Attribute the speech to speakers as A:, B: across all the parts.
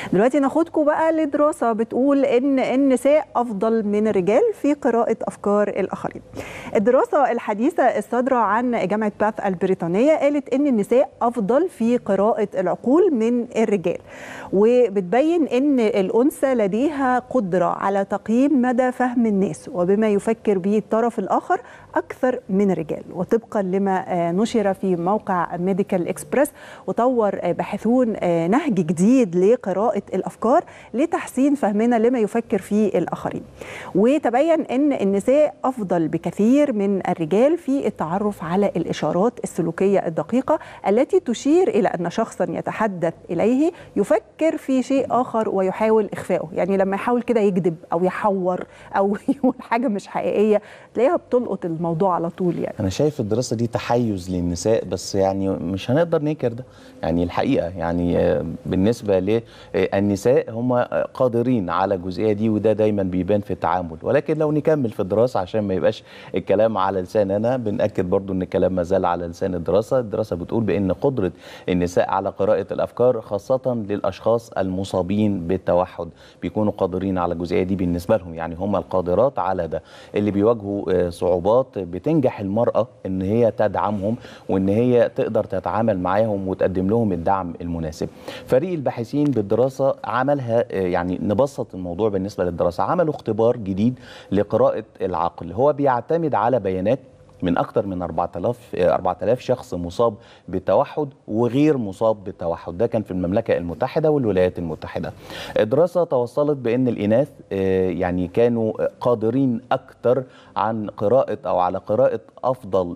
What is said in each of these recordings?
A: دلوقتي ناخدكم بقى لدراسه بتقول ان النساء افضل من الرجال في قراءه افكار الاخرين. الدراسه الحديثه الصادره عن جامعه باث البريطانيه قالت ان النساء افضل في قراءه العقول من الرجال وبتبين ان الانثى لديها قدره على تقييم مدى فهم الناس وبما يفكر به الطرف الاخر اكثر من الرجال وطبقا لما نشر في موقع ميديكال اكسبريس وطور باحثون نهج جديد لقراءه الافكار لتحسين فهمنا لما يفكر فيه الاخرين وتبين ان النساء افضل بكثير من الرجال في التعرف على الاشارات السلوكيه الدقيقه التي تشير الى ان شخصا يتحدث اليه يفكر في شيء اخر ويحاول اخفائه يعني لما يحاول كده يكذب او يحور او يقول حاجه مش حقيقيه تلاقيها بتلقط الموضوع على طول يعني
B: انا شايف الدراسه دي تحيز للنساء بس يعني مش هنقدر ننكر ده يعني الحقيقه يعني بالنسبه للنساء هم قادرين على الجزئيه دي وده دايما بيبان في التعامل ولكن لو نكمل في الدراسه عشان ما يبقاش الكلام على لسان انا بناكد برضو ان الكلام ما زال على لسان الدراسه الدراسه بتقول بان قدره النساء على قراءه الافكار خاصه للاشخاص المصابين بالتوحد بيكونوا قادرين على الجزئيه دي بالنسبه لهم يعني هم القادرات على ده اللي بيواجهوا صعوبات بتنجح المراه ان هي تدعمهم وان هي تقدر تتعامل معاهم وتقدم لهم الدعم المناسب فريق الباحثين بالدراسه عملها يعني نبسط الموضوع بالنسبه للدراسه عملوا اختبار جديد لقراءه العقل هو بيعتمد على بيانات من أكثر من 4000 4000 شخص مصاب بالتوحد وغير مصاب بالتوحد ده كان في المملكة المتحدة والولايات المتحدة الدراسة توصلت بأن الإناث يعني كانوا قادرين أكثر عن قراءة أو على قراءة أفضل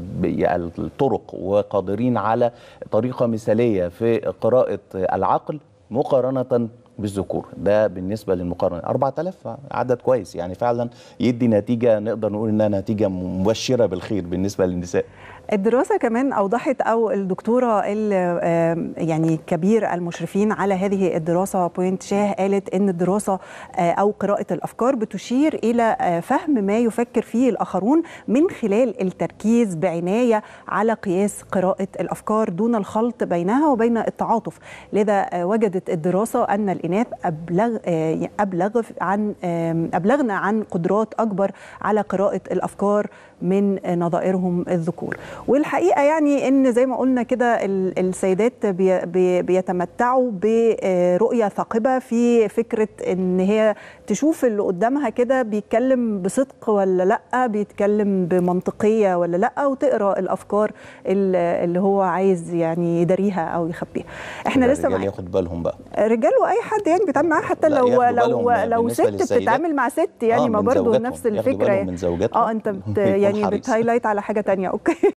B: الطرق وقادرين على طريقة مثالية في قراءة العقل مقارنة بالذكور ده بالنسبه للمقارنه 4000 عدد كويس يعني فعلا يدي نتيجه نقدر نقول انها نتيجه مبشره بالخير بالنسبه للنساء
A: الدراسه كمان اوضحت او الدكتوره يعني كبير المشرفين على هذه الدراسه بوينت شاه قالت ان الدراسه او قراءه الافكار بتشير الى فهم ما يفكر فيه الاخرون من خلال التركيز بعنايه على قياس قراءه الافكار دون الخلط بينها وبين التعاطف لذا وجدت الدراسه ان الاناث ابلغ ابلغ عن ابلغنا عن قدرات اكبر على قراءه الافكار من نظائرهم الذكور والحقيقه يعني ان زي ما قلنا كده السيدات بي بي بيتمتعوا برؤيه ثاقبه في فكره ان هي تشوف اللي قدامها كده بيتكلم بصدق ولا لا بيتكلم بمنطقيه ولا لا وتقرا الافكار اللي هو عايز يعني يداريها او يخبيها
B: احنا لسه الرجال ياخد بالهم بقى
A: الرجال واي حد يعني بيتعامل معاه حتى لو لو لو ست بتتعامل مع ست يعني
B: آه
A: ما برضه نفس الفكره
B: من زوجاتهم
A: اه انت بت يعني بتهايلايت على حاجه ثانيه اوكي